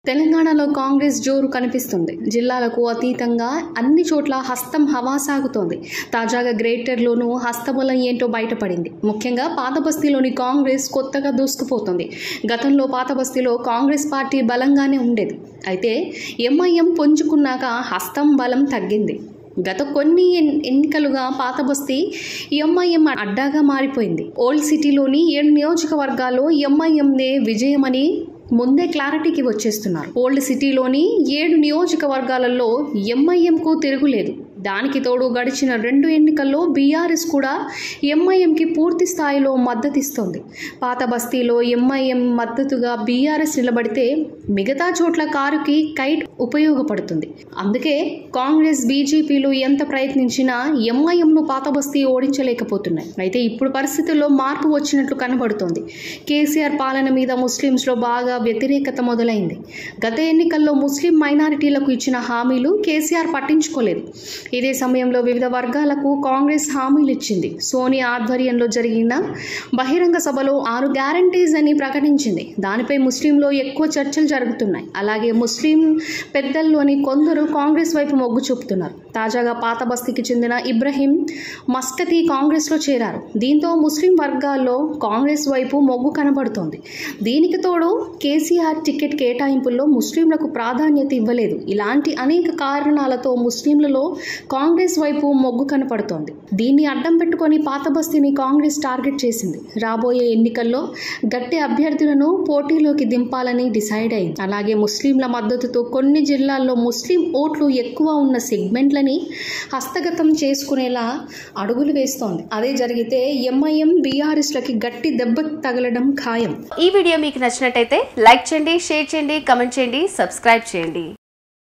తెలంగాణలో కాంగ్రెస్ జోరు కనిపిస్తుంది జిల్లాలకు అతీతంగా అన్ని చోట్ల హస్తం హవా సాగుతోంది తాజాగా గ్రేటర్లోనూ హస్తబలం ఏంటో బయటపడింది ముఖ్యంగా పాత బస్తీలోని కాంగ్రెస్ కొత్తగా దూసుకుపోతుంది గతంలో పాత బస్తీలో కాంగ్రెస్ పార్టీ బలంగానే ఉండేది అయితే ఎంఐఎం పుంజుకున్నాక హస్తం బలం తగ్గింది గత కొన్ని ఎన్- ఎన్నికలుగా పాత బస్తీ ఎంఐఎం అడ్డాగా మారిపోయింది ఓల్డ్ సిటీలోని ఏడు నియోజకవర్గాల్లో ఎంఐఎందే విజయమని ముందే క్లారిటీకి వచ్చేస్తున్నారు ఓల్డ్ సిటీలోని ఏడు నియోజకవర్గాలలో ఎంఐఎంకు తిరుగులేదు దానికి తోడు గడిచిన రెండు ఎన్నికల్లో బీఆర్ఎస్ కూడా ఎంఐఎంకి పూర్తి స్థాయిలో మద్దతిస్తోంది పాత బస్తీలో ఎంఐఎం మద్దతుగా బీఆర్ఎస్ నిలబడితే మిగతా చోట్ల కారుకి కైట్ ఉపయోగపడుతుంది అందుకే కాంగ్రెస్ బీజేపీలు ఎంత ప్రయత్నించినా ఎంఐఎంను పాత బస్తీ ఓడించలేకపోతున్నాయి అయితే ఇప్పుడు పరిస్థితుల్లో మార్పు వచ్చినట్లు కనబడుతోంది కేసీఆర్ పాలన మీద ముస్లింస్లో బాగా వ్యతిరేకత మొదలైంది గత ఎన్నికల్లో ముస్లిం మైనారిటీలకు ఇచ్చిన హామీలు కేసీఆర్ పట్టించుకోలేదు ఇదే సమయంలో వివిధ వర్గాలకు కాంగ్రెస్ హామీలు ఇచ్చింది సోనియా ఆధ్వర్యంలో జరిగిన బహిరంగ సభలో ఆరు గ్యారంటీస్ అని ప్రకటించింది దానిపై ముస్లింలో ఎక్కువ చర్చలు జరుగుతున్నాయి అలాగే ముస్లిం పెద్దల్లోని కొందరు కాంగ్రెస్ వైపు మొగ్గు చూపుతున్నారు తాజాగా పాత బస్తీకి చెందిన ఇబ్రహీం మస్కతి కాంగ్రెస్లో చేరారు దీంతో ముస్లిం వర్గాల్లో కాంగ్రెస్ వైపు మొగ్గు కనబడుతోంది దీనికి తోడు కేసీఆర్ టికెట్ కేటాయింపుల్లో ముస్లింలకు ప్రాధాన్యత ఇవ్వలేదు ఇలాంటి అనేక కారణాలతో ముస్లింలలో కాంగ్రెస్ వైపు మొగ్గు కనపడుతోంది దీన్ని అడ్డం పెట్టుకొని పాత బస్తీని కాంగ్రెస్ టార్గెట్ చేసింది రాబోయే ఎన్నికల్లో గట్టి అభ్యర్థులను పోటీలోకి దింపాలని డిసైడ్ అయింది అలాగే ముస్లింల మద్దతుతో కొన్ని జిల్లాల్లో ముస్లిం ఓట్లు ఎక్కువ ఉన్న సెగ్మెంట్లని హస్తగతం చేసుకునేలా అడుగులు వేస్తోంది అదే జరిగితే ఎంఐఎం బీఆర్ఎస్లకి గట్టి దెబ్బ తగలడం ఖాయం ఈ వీడియో మీకు నచ్చినట్టయితే లైక్ చేయండి షేర్ చేయండి కమెంట్ చేయండి సబ్స్క్రైబ్ చేయండి